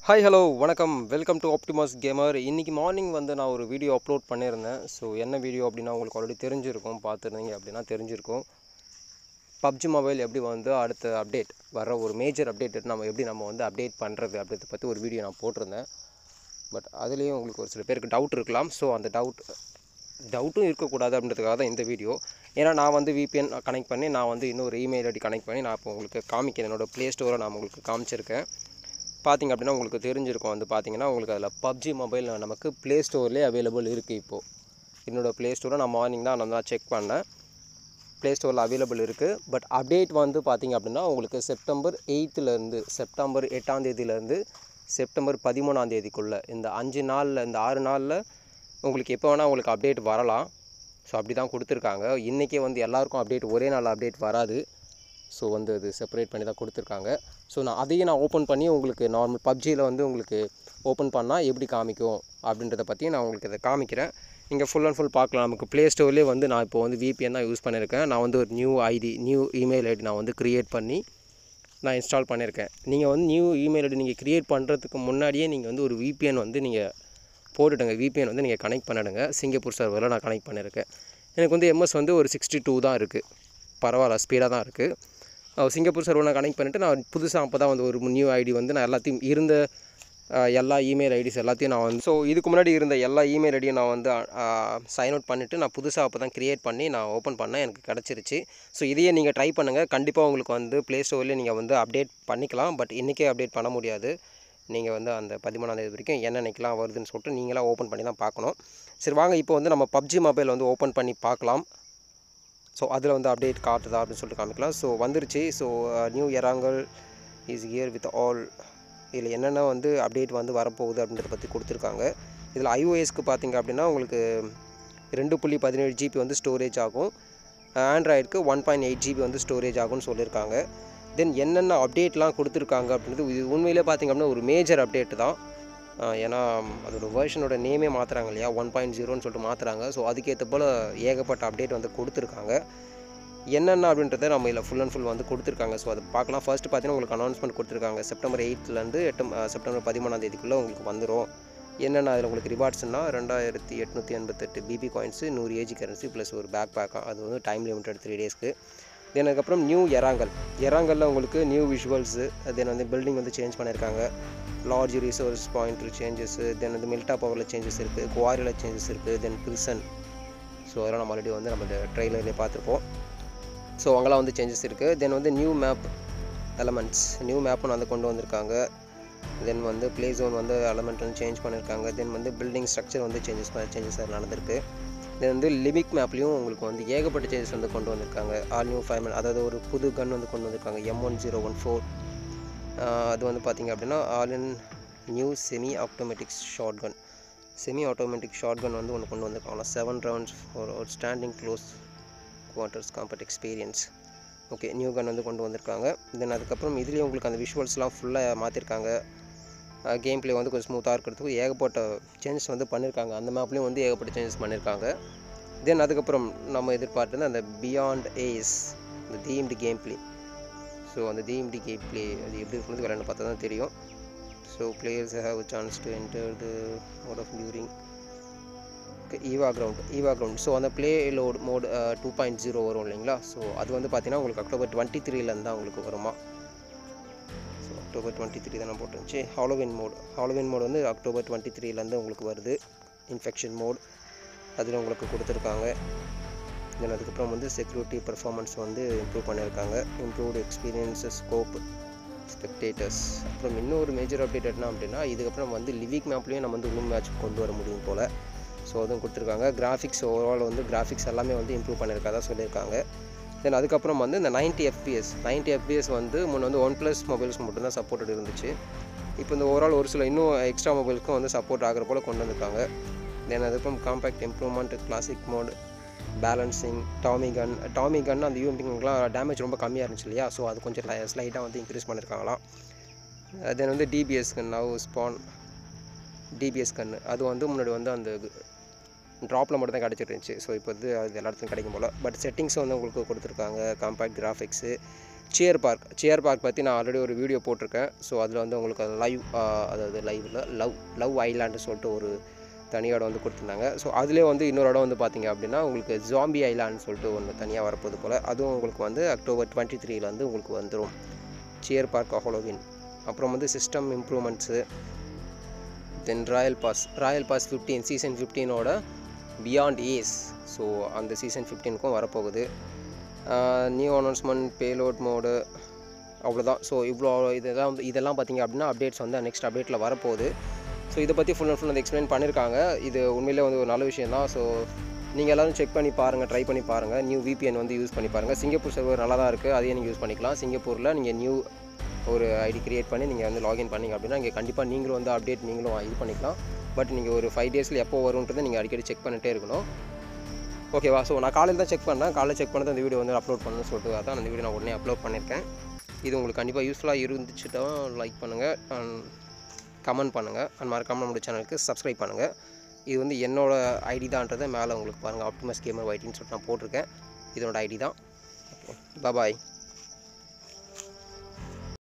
hi hello வணக்கம் welcome to Optimus Gamer இன்றைக்கி morning வந்து நான் ஒரு வீடியோ அப்லோட் பண்ணியிருந்தேன் ஸோ என்ன வீடியோ அப்படின்னா உங்களுக்கு ஆல்ரெடி தெரிஞ்சிருக்கும் பார்த்துருந்தீங்க அப்படின்னா தெரிஞ்சிருக்கும் பப்ஜி மொபைல் எப்படி வந்து அடுத்த அப்டேட் வர ஒரு மேஜர் அப்டேட் நம்ம எப்படி நம்ம வந்து அப்டேட் பண்ணுறது அப்படின்றத பற்றி ஒரு வீடியோ நான் போட்டிருந்தேன் பட் அதுலேயும் உங்களுக்கு ஒரு சில பேருக்கு டவுட் இருக்கலாம் ஸோ அந்த டவுட் டவுட்டும் இருக்கக்கூடாது அப்படின்றதுக்காக தான் இந்த வீடியோ ஏன்னா நான் வந்து விபிஎன் கனெக்ட் பண்ணி நான் வந்து இன்னொரு இமெயில் ஐடி கனெக்ட் பண்ணி நான் இப்போ உங்களுக்கு காமிக்கிறேன் என்னோடய ப்ளே ஸ்டோரை நான் உங்களுக்கு காமிச்சிருக்கேன் பார்த்தீங்க அப்படின்னா உங்களுக்கு தெரிஞ்சிருக்கும் வந்து பார்த்தீங்கன்னா உங்களுக்கு அதில் பப்ஜி மொபைல் நமக்கு ப்ளே ஸ்டோர்லேயே அவைலபிள் இருக்குது இப்போது என்னோடய ப்ளே ஸ்டோரை நான் மார்னிங் தான் நான் தான் செக் பண்ணேன் ப்ளே ஸ்டோரில் அவைலபிள் இருக்குது பட் அப்டேட் வந்து பார்த்தீங்க அப்படின்னா உங்களுக்கு செப்டம்பர் எயித்துலேருந்து செப்டம்பர் எட்டாம் தேதியிலேருந்து செப்டம்பர் பதிமூணாம் தேதிக்குள்ளே இந்த அஞ்சு நாளில் இந்த ஆறு நாளில் உங்களுக்கு எப்போ வேணால் உங்களுக்கு அப்டேட் வரலாம் ஸோ அப்படி தான் கொடுத்துருக்காங்க இன்றைக்கே வந்து எல்லாருக்கும் அப்டேட் ஒரே நாள் அப்டேட் வராது ஸோ வந்து அது செப்பரேட் பண்ணி தான் கொடுத்துருக்காங்க ஸோ நான் அதையும் நான் ஓப்பன் பண்ணி உங்களுக்கு நார்மல் பப்ஜியில் வந்து உங்களுக்கு ஓப்பன் பண்ணால் எப்படி காமிக்கும் அப்படின்றத பற்றி நான் உங்களுக்கு இதை காமிக்கிறேன் இங்கே ஃபுல் அண்ட் ஃபுல் பார்க்கலாம் நமக்கு ப்ளே ஸ்டோர்லேயே வந்து நான் இப்போ வந்து VPN தான் யூஸ் பண்ணியிருக்கேன் நான் வந்து ஒரு new ID new email ID நான் வந்து க்ரியேட் பண்ணி நான் இன்ஸ்டால் பண்ணியிருக்கேன் நீங்கள் வந்து நியூ இமெயில் ஐடி நீங்கள் க்ரியேட் பண்ணுறதுக்கு முன்னாடியே நீங்கள் வந்து ஒரு VPN வந்து நீங்கள் போட்டுடுங்க VPN வந்து நீங்கள் கனெக்ட் பண்ணிடுங்க சிங்கப்பூர் சர்வரில் நான் கனெக்ட் பண்ணியிருக்கேன் எனக்கு வந்து எம்எஸ் வந்து ஒரு சிக்ஸ்டி டூ தான் இருக்குது பரவாயில்ல ஸ்பீடாக தான் இருக்குது சிங்கப்பூர் சர்வர் நான் கனெக்ட் பண்ணிவிட்டு நான் புதுசாக அப்போ தான் வந்து ஒரு நியூ ஐடி வந்து நான் எல்லாத்தையும் இருந்த அஹ், எல்லா இமெயில் ஐடிஸ் எல்லாத்தையும் நான் வந்து ஸோ இதுக்கு முன்னாடி இருந்த எல்லா இமெயில் ஐடியும் நான் வந்து சைன் அவுட் பண்ணிவிட்டு நான் புதுசாக அப்போ தான் க்ரியேட் பண்ணி நான் ஓப்பன் பண்ணேன் எனக்கு கிடச்சிருச்சு ஸோ இதையே நீங்கள் ட்ரை பண்ணுங்கள் கண்டிப்பாக உங்களுக்கு வந்து ப்ளே ஸ்டோர்லேயே நீங்கள் வந்து அப்டேட் பண்ணிக்கலாம் பட் இன்றைக்கே அப்டேட் பண்ண முடியாது நீங்கள் வந்து அந்த பதிமூணாம் தேதி வரைக்கும் என்னென்னைக்கெலாம் வருதுன்னு சொல்லிட்டு நீங்களாக ஓப்பன் பண்ணி தான் பார்க்கணும் சரி வாங்க இப்போ வந்து நம்ம பப்ஜி மொபைல் வந்து ஓப்பன் பண்ணி பார்க்கலாம் ஸோ அதில் வந்து அப்டேட் காட்டுதா அப்படின்னு சொல்லிட்டு காமிக்கலாம் ஸோ வந்துருச்சு so new Erangel is here with all இதில் என்னென்ன வந்து அப்டேட் வந்து வரப்போகுது அப்படின்றத பற்றி கொடுத்துருக்காங்க இதில் ஐஓஎஸ்க்கு பார்த்தீங்க அப்படின்னா உங்களுக்கு ரெண்டு புள்ளி பதினேழு ஜிபி வந்து ஸ்டோரேஜ் ஆகும் ஆண்ட்ராய்டுக்கு ஒன் பாயிண்ட் எயிட் ஜிபி வந்து ஸ்டோரேஜ் ஆகும்னு சொல்லியிருக்காங்க தென் என்னென்ன அப்டேட்லாம் கொடுத்துருக்காங்க அப்படின்றது இது உண்மையிலே பார்த்தீங்க அப்படின்னா ஒரு மேஜர் அப்டேட் தான் ஆஹ் ஏன்னா அதோட வேர்ஷனோட நேமே மாற்றுறாங்க இல்லையா ஒன் பாயிண்ட் ஜீரோன்னு சொல்லிட்டு மாற்றுறாங்க ஸோ அதுக்கேற்ற போல் ஏகப்பட்ட அப்டேட் வந்து கொடுத்துருக்காங்க என்னென்ன அப்படின்றத நம்ம இதில் ஃபுல் அண்ட் ஃபுல் வந்து கொடுத்துருக்காங்க ஸோ அதை பார்க்கலாம் ஃபர்ஸ்ட் பார்த்தீங்கன்னா உங்களுக்கு அனௌன்ஸ்மெண்ட் கொடுத்துருக்காங்க செப்டம்பர் எயித்துலேருந்து எட்டு செப்டம்பர் பதிமூணாம் தேதிக்குள்ளே உங்களுக்கு வந்துடும் என்னென்ன அதில் உங்களுக்கு ரிவார்ட்ஸ்னால் ரெண்டாயிரத்தி எட்நூற்றி எண்பத்தெட்டு பிபி காயின்ஸு நூறு ஏஜி கரன்சி ப்ளஸ் ஒரு பேக் பேக்காக அது வந்து டைம் லிமிட்டட் த்ரீ டேஸ்க்கு தென் அதுக்கப்புறம் நியூ எராங்கல் எராங்கலில் உங்களுக்கு நியூ விஷுவல்ஸு தென் வந்து பில்டிங் வந்து சேஞ்ச் பண்ணியிருக்காங்க large resource point changes then வந்து மில்டா பவரில் சேஞ்சஸ் இருக்குது குவாரியில் சேஞ்சஸ் இருக்குது தென் பிரிசன் ஸோ அதெல்லாம் நம்ம ஆல்ரெடி வந்து நம்ம இந்த ட்ரெய்லர்லேயே பார்த்துருப்போம் ஸோ அங்கெல்லாம் வந்து சேஞ்சஸ் இருக்குது தென் வந்து நியூ மேப் எலமெண்ட்ஸ் நியூ மேப்பும் வந்து கொண்டு வந்திருக்காங்க தென் வந்து ப்ளே ஜோன் வந்து எலமெண்ட் வந்து சேஞ்ச் பண்ணியிருக்காங்க தென் வந்து பில்டிங் ஸ்ட்ரக்சர் வந்து சேஞ்சஸ் சேஞ்சஸ் நடந்திருக்கு தென் வந்து லிமிக் மேப்லேயும் உங்களுக்கு வந்து ஏகப்பட்ட சேஞ்சஸ் வந்து கொண்டு வந்திருக்காங்க ஆல் நியூ ஃபைவ் அதாவது ஒரு புது கன் வந்து கொண்டு வந்திருக்காங்க M one zero one four அது வந்து பார்த்திங்க அப்படின்னா all in new semi automatic shotgun semi automatic shotgun வந்து ஒன்று கொண்டு வந்திருக்காங்க செவன் ரவுண்ட்ஸ் ஃபார் ஒரு standing close quarters combat experience okay new gun வந்து கொண்டு வந்திருக்காங்க தென் அதுக்கப்புறம் இதுலேயும் உங்களுக்கு அந்த விஷுவல்ஸ்லாம் ஃபுல்லாக மாற்றிருக்காங்க கேம் ப்ளே வந்து கொஞ்சம் ஸ்மூத்தாக இருக்கிறதுக்கு ஏகப்பட்ட சேஞ்சஸ் வந்து பண்ணியிருக்காங்க அந்த மேப்லேயும் வந்து ஏகப்பட்ட சேஞ்சஸ் பண்ணியிருக்காங்க தென் அதுக்கப்புறம் நம்ம எதிர்பார்த்தது அந்த பியாண்ட் ஏஸ் இந்த தீம்டு கேம் ப்ளே ஸோ அந்த தீம்டு கேம் ப்ளே அது எப்படி இருக்குன்னு விளையாண்டு பார்த்தா தான் தெரியும் so players have chance to enter the mode of வியூரிங் Evo ground Evo ground so அந்த payload mode two point zero வரும் இல்லைங்களா ஸோ அது வந்து பார்த்தீங்கன்னா உங்களுக்கு அக்டோபர் டுவெண்ட்டி த்ரீலேருந்து தான் உங்களுக்கு வருமா ஸோ அக்டோபர் டுவெண்ட்டி த்ரீ தானே போட்டுருந்துச்சு ஹாலோவின் மோட் ஹாலோவின் மோட் வந்து அக்டோபர் டுவெண்ட்டி த்ரீலேருந்து உங்களுக்கு வருது இன்ஃபெக்ஷன் மோட் அதில் உங்களுக்கு கொடுத்துருக்காங்க தென் அதுக்கப்புறம் வந்து செக்யூரிட்டி பர்ஃபார்மன்ஸ் வந்து இம்ப்ரூவ் பண்ணியிருக்காங்க இம்ப்ரூவ்டு எக்ஸ்பீரியன்ஸஸ் ஸ்கோப் ஸ்பெக்டேட்டர்ஸ் அப்புறம் இன்னொரு மேஜர் அப்டேட் என்ன அப்படின்னா இதுக்கப்புறம் வந்து லிவிக் மேப்லேயும் நம்ம வந்து உளும் மேட்ச் கொண்டு வர முடியும் போல் ஸோ அதுவும் கொடுத்துருக்காங்க கிராஃபிக்ஸ் ஓவரால் வந்து கிராஃபிக்ஸ் எல்லாமே வந்து இம்ப்ரூவ் பண்ணியிருக்கதா சொல்லியிருக்காங்க தென் அதுக்கப்புறம் வந்து இந்த 90 எஃப்பிஎஸ் 90 எஃப்பிஎஸ் வந்து முன்ன வந்து ஒன் ப்ளஸ் மொபைல்ஸ் மட்டும்தான் சப்போர்ட்டட் இருந்துச்சு இப்போ இந்த ஓவரால் ஒரு சில இன்னும் எக்ஸ்ட்ரா மொபைலுக்கும் வந்து சப்போர்ட் ஆகிற போல் கொண்டு வந்திருக்காங்க தென் அதுக்கப்புறம் compact improvement classic mode balancing Tommy gun Tommy gun அந்த யூஎம்பிங்கெலாம் டேமேஜ் ரொம்ப கம்மியாக இருந்துச்சு இல்லையா ஸோ அது கொஞ்சம் ஸ்லைட்டாக வந்து இன்க்ரீஸ் பண்ணியிருக்காங்களாம் தென் வந்து DBS gun now spawn DBS gun அது வந்து முன்னாடி வந்து அந்த ட்ராப்பில் மட்டும் தான் கிடச்சிட்டு இருந்துச்சு ஸோ இப்போ வந்து அது எல்லா இடத்துலையும் கிடைக்கும் போல் பட் செட்டிங்ஸ் வந்து உங்களுக்கு கொடுத்துருக்காங்க compact graphics cheer park cheer park பற்றி நான் ஆல்ரெடி ஒரு வீடியோ போட்டிருக்கேன் ஸோ அதில் வந்து உங்களுக்கு லைவ் அதாவது லைவில் லவ் லவ் ஐலாண்டு சொல்லிட்டு ஒரு தனி இடம் வந்து கொடுத்துருந்தாங்க ஸோ அதிலே வந்து இன்னொரு இடம் வந்து பார்த்தீங்க அப்படின்னா உங்களுக்கு ஜாம்பி ஐலாண்ட் சொல்லிட்டு ஒன்று தனியாக வரப்போகுது போல் அதுவும் உங்களுக்கு வந்து அக்டோபர் டுவெண்ட்டி த்ரீல வந்து உங்களுக்கு வந்துடும் சியர் பார்க் ஹாலோவின் அப்புறம் வந்து system improvements then royal pass royal pass fifteen season ஃபிஃப்டீனோட பியாண்ட் ஏஸ் ஸோ அந்த சீசன் ஃபிஃப்டீனுக்கும் வரப்போகுது நியூ அனௌன்ஸ்மெண்ட் பேலோட் மோடு அவ்வளோதான் ஸோ இவ்வளோ இதெல்லாம் வந்து இதெல்லாம் பார்த்தீங்க அப்படின்னா அப்டேட்ஸ் வந்து நெக்ஸ்ட் அப்டேட்டில் வரப்போகுது ஸோ இதை பற்றி ஃபுல் அண்ட் ஃபுல் வந்து எக்ஸ்பிளைன் பண்ணியிருக்காங்க இது உண்மையிலே வந்து ஒரு நல்ல விஷயம் தான் ஸோ நீங்கள் எல்லோரும் செக் பண்ணி பாருங்கள் ட்ரை பண்ணி பாருங்கள் நியூ விபிஎன் வந்து யூஸ் பண்ணி பாருங்கள் சிங்கப்பூர் சர்வர் நல்லா தான் இருக்குது அதையே நீங்கள் யூஸ் பண்ணிக்கலாம் சிங்கப்பூரில் நீங்கள் நியூ ஒரு ஐடி கிரியேட் பண்ணி நீங்கள் வந்து லாகின் பண்ணிங்க அப்படின்னா இங்கே கண்டிப்பாக நீங்களும் வந்து அப்டேட் நீங்களும் இது பண்ணிக்கலாம் பட் நீங்கள் ஒரு ஃபைவ் டேஸில் எப்போ வரும்ன்றதை நீங்கள் அடிக்கடி செக் பண்ணிட்டே இருக்கணும் ஓகேவா ஸோ நான் காலையில் தான் செக் பண்ணேன் காலையில் செக் பண்ணது அந்த வீடியோ வந்து அப்லோட் பண்ணணும்னு சொல்லிட்டு அதான் அந்த வீடியோ நான் உடனே அப்லோட் பண்ணியிருக்கேன் இது உங்களுக்கு கண்டிப்பாக யூஸ்ஃபுல்லாக இருந்துச்சுட்டா லைக் பண்ணுங்கள் அண்ட் கமெண்ட் பண்ணுங்கள் அண்ட் மறக்காமல் நம்மளோட சேனலுக்கு சப்ஸ்கிரைப் பண்ணுங்கள் இது வந்து என்னோட ஐடி தான்றதை மேலே உங்களுக்கு பாருங்கள் ஆப்டிமஸ் கேமர் ஒயிட்டின்னு சொல்லிட்டு நான் போட்டிருக்கேன் இதனோட ஐடி தான் ஓகே பாய்